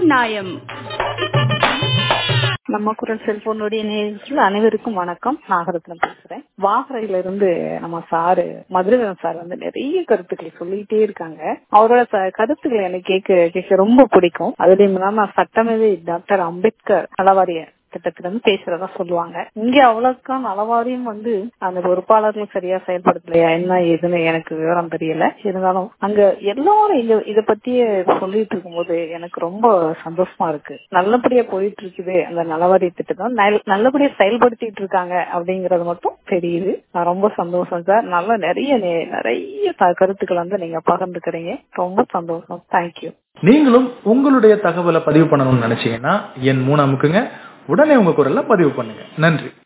நியாயம் நம்ம குரல் செல்போனுடைய நேயர்கள் அனைவருக்கும் வணக்கம் நாகரத்னம் பேசுறேன் வாகரையில இருந்து நம்ம சாரு மதுரகன் சார் வந்து நிறைய கருத்துக்களை சொல்லிட்டே இருக்காங்க அவரோட ச- கருத்துக்களை எனக்கு கேட்க கேட்க ரொம்ப பிடிக்கும் அதுலயும் இல்லாம சட்டமேதை டாக்டர் அம்பேத்கர் நலவாரிய திட்டத்துல இருந்து பேசுறதா சொல்லுவாங்க இங்க அவ்வளவுக்கா நலவாரியம் வந்து அந்த பொறுப்பாளர்கள் சரியா செயல்படுத்தலையா என்ன ஏதுன்னு எனக்கு விவரம் தெரியல இருந்தாலும் அங்க எல்லாரும் இத இத பத்தியே சொல்லிட்டு இருக்கும்போது எனக்கு ரொம்ப சந்தோஷமா இருக்கு நல்லபடியா போயிட்டு இருக்குது அந்த நலவாரிய திட்டம் நல்- நல்லபடியா செயல்படுத்திட்டு இருக்காங்க அப்படிங்கறது மட்டும் தெரியுது நான் ரொம்ப சந்தோஷம் சார் நல்ல நிறைய நெ- நிறைய த- கருத்துக்கள் வந்து நீங்க பகிர்ந்துக்கிறீங்க ரொம்ப சந்தோஷம் தேங்க்யூ நீங்களும் உங்களுடைய தகவலை பதிவு பண்ணணும்னு நினைச்சீங்கன்னா என் மூணு அமுக்குங்க உடனே உங்க குரல்ல பதிவு பண்ணுங்க நன்றி